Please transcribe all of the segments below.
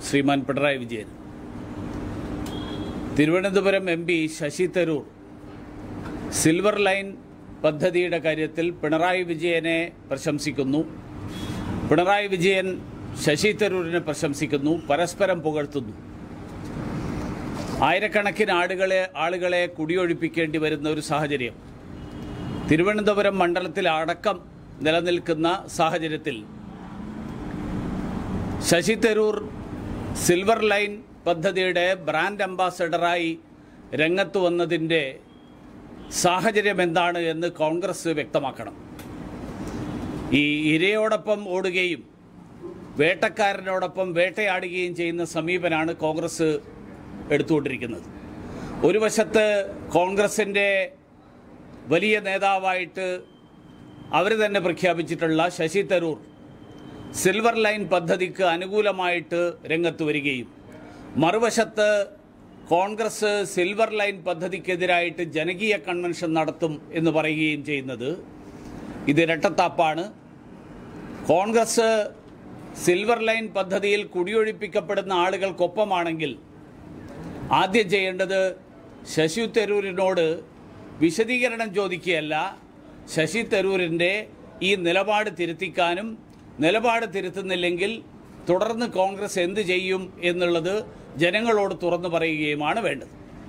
ശ്രീമാൻ Pinarayi Vijayan Thiruvananthapuram M P Shashi Tharoor silver line പദ്ധതിയുടെ കാര്യത്തിൽ പിണറായി വിജയനെ പ്രശംസിക്കുന്നു പിണറായി വിജയൻ ശശി തരൂരിനെ പ്രശംസിക്കുന്നു പരസ്പരം പുകഴ്ത്തുന്നു ആയിരക്കണക്കിന് ആളുകളെ ആളുകളെ കുടിയൊഴിപ്പിക്കേണ്ടി വരുന്ന ഒരു സാഹചര്യം തിരുവനന്തപുരം മണ്ഡലത്തിൽ അടക്കം നിലനിൽക്കുന്ന സാഹചര്യത്തിൽ ശശി തരൂർ സിൽവർ ലൈൻ പദ്ധതിയുടെ ബ്രാൻഡ് അംബാസഡറായി രംഗത്ത് വന്നതിൻ്റെ സാഹചര്യം എന്താണ് എന്ന് കോൺഗ്രസ് വ്യക്തമാക്കണം ഈ ഇരയോടൊപ്പം ഓടുകയും വേട്ടക്കാരനോടൊപ്പം വേട്ടയാടുകയും ചെയ്യുന്ന സമീപനാണ് കോൺഗ്രസ് എടുത്തുകൊണ്ടിരിക്കുന്നത് ഒരു വശത്ത് കോൺഗ്രസിൻ്റെ വലിയ നേതാവായിട്ട് അവർ തന്നെ പ്രഖ്യാപിച്ചിട്ടുള്ള ശശി തരൂർ സിൽവർ ലൈൻ പദ്ധതിക്ക് അനുകൂലമായിട്ട് രംഗത്ത് വരികയും മറുവശത്ത് കോൺഗ്രസ് സിൽവർ ലൈൻ പദ്ധതിക്കെതിരായിട്ട് ജനകീയ കൺവെൻഷൻ നടത്തും എന്ന് പറയുകയും ചെയ്യുന്നത് ഇത് ഇരട്ടത്താപ്പാണ് കോൺഗ്രസ് സിൽവർ ലൈൻ പദ്ധതിയിൽ കുടിയൊഴിപ്പിക്കപ്പെടുന്ന ആളുകൾക്കൊപ്പമാണെങ്കിൽ ആദ്യം ചെയ്യേണ്ടത് ശശി തരൂരിനോട് വിശദീകരണം ചോദിക്കുകയല്ല ശശി തരൂരിൻ്റെ ഈ നിലപാട് തിരുത്തിക്കാനും നിലപാട് തിരുത്തുന്നില്ലെങ്കിൽ തുടർന്ന് കോൺഗ്രസ് എന്ത് ചെയ്യും എന്നുള്ളത് ജനങ്ങളോട് തുറന്നു പറയുകയുമാണ് വേണ്ടത്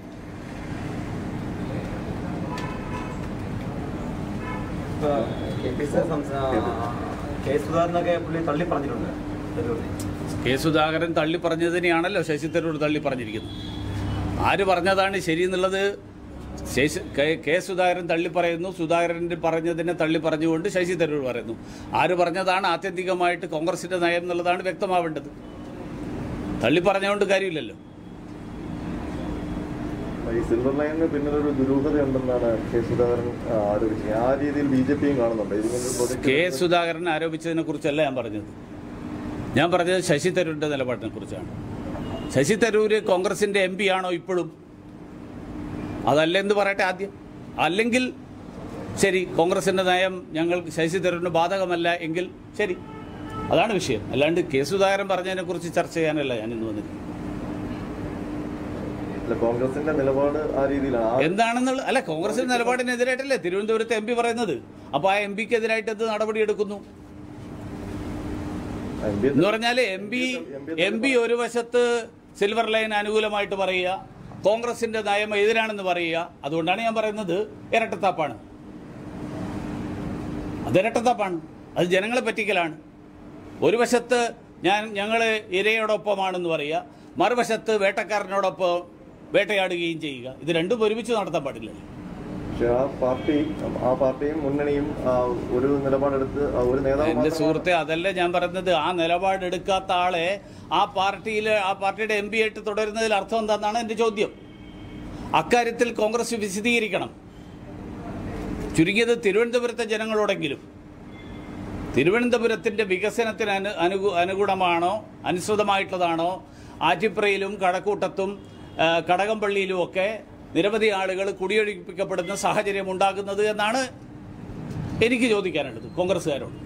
കെ പി സി സംസ്ഥാന കെ സുധാകരനൊക്കെ പുള്ളി തള്ളി പറഞ്ഞിട്ടുണ്ട് തരൂരിനെ. കെ സുധാകരൻ തള്ളി പറഞ്ഞതിനെയാണല്ലോ ശശി തരൂർ തള്ളി പറഞ്ഞിരിക്കുന്നത് ആര് പറഞ്ഞതാണ് ശരി എന്നുള്ളത് ശശി കെ- കെ സുധാകരൻ തള്ളി പറയുന്നു സുധാകരൻ പറഞ്ഞതിനെ തള്ളി പറഞ്ഞുകൊണ്ട് ശശി തരൂർ പറയുന്നു ആര് പറഞ്ഞതാണ് ആത്യന്തികമായിട്ട് കോൺഗ്രസിന്റെ നയം എന്നുള്ളതാണ് വ്യക്തമാവേണ്ടത് തള്ളി പറഞ്ഞുകൊണ്ട് കാര്യമില്ലല്ലോ ഈ സിൽവർ ലൈനിന് പിന്നിലൊരു ദുരൂഹതയുണ്ടെന്നാണ് കെ സുധാകരൻ ആ, ആരോപിച്ചത് ആ രീതിയിൽ ബി ജെ പിയും കാണുന്നുണ്ട് ഇതിങ്ങനെ ഒരു project കെ സുധാകരൻ ആരോപിച്ചതിനെ കുറിച്ചല്ല ഞാൻ പറഞ്ഞത് ഞാൻ പറഞ്ഞത് ശശി തരൂരിന്റെ നിലപാടിനെ കുറിച്ചാണ് ശശി തരൂര് കോൺഗ്രസിന്റെ എം പി ആണോ ഇപ്പോഴും അതല്ലെന്ന് പറയട്ടെ ആദ്യം അല്ലെങ്കിൽ ശരി കോൺഗ്രസിന്റെ നയം ഞങ്ങൾ ശശി തരൂരിന് ബാധകമല്ല എങ്കിൽ ശരി അതാണ് വിഷയം അല്ലാണ്ട് കെ സുധാകരൻ പറഞ്ഞതിനെ കുറിച്ച് ചർച്ച ചെയ്യാനല്ല ഞാൻ ഇന്ന് വന്നിരിക്കുന്നത് അല്ല, കോൺഗ്രസിന്റെ നിലപാട് ആ രീതിയിലാണ് ആ- എന്താണെന്നുള്ള അല്ല കോൺഗ്രസിന്റെ നിലപാടിനെതിരായിട്ടല്ലേ തിരുവനന്തപുരത്ത് എം പി പറയുന്നത് അപ്പോൾ ആ എം പിക്ക് എതിരായിട്ട് എന്ത് നടപടി എടുക്കുന്നു എം പി എന്ന് പറഞ്ഞാൽ എം പി എം പി ഒരു വശത്ത് സിൽവർ ലൈൻ അനുകൂലമായിട്ട് പറയുക കോൺഗ്രസിന്റെ നയം എതിരാണെന്ന് പറയുക അതുകൊണ്ടാണ് ഞാൻ പറയുന്നത് ഇരട്ടത്താപ്പാണ് അത് ഇരട്ടത്താപ്പാണ് അത് ജനങ്ങളെ പറ്റിക്കലാണ് ഒരു വശത്ത് ഞാൻ ഞങ്ങൾ ഇരയോടൊപ്പമാണെന്ന് പറയുക മറുവശത്ത് വേട്ടക്കാരനോടൊപ്പം വേട്ടയാടുകയും ചെയ്യുക ഇത് രണ്ടും ഒരുമിച്ച് നടത്താൻ പാടില്ല പക്ഷെ ആ പാർട്ടി ആ പാർട്ടിയും മുന്നണിയും ആ, ഒരു നിലപാടെടുത്ത് ആ, ഒരു നേതാവ് എന്റെ മാത്രമാണ് സുഹൃത്തെ അതല്ല ഞാൻ പറയുന്നത് ആ നിലപാടെടുക്കാത്ത ആളെ ആ പാർട്ടിയിൽ ആ പാർട്ടിയുടെ എം പി ആയിട്ട് തുടരുന്നതിൽ അർത്ഥം എന്താണെന്നാണ് എന്റെ ചോദ്യം അക്കാര്യത്തിൽ കോൺഗ്രസ് വിശദീകരിക്കണം ചുരുങ്ങിയത് തിരുവനന്തപുരത്തെ ജനങ്ങളോടെങ്കിലും തിരുവനന്തപുരത്തിന്റെ വികസനത്തിന് അനു അനുകൂ അനുഗുണമാണോ അനുസൃതമായിട്ടുള്ളതാണോ ആറ്റിപ്രയിലും കടക്കൂട്ടത്തും ആ, കടകംപള്ളിയിലും ഒക്കെ നിരവധി ആളുകൾ കുടിയൊഴിപ്പിക്കപ്പെടുന്ന സാഹചര്യം ഉണ്ടാകുന്നത് എന്നാണ് എനിക്ക് ചോദിക്കാനുള്ളത് കോൺഗ്രസ്സുകാരോട്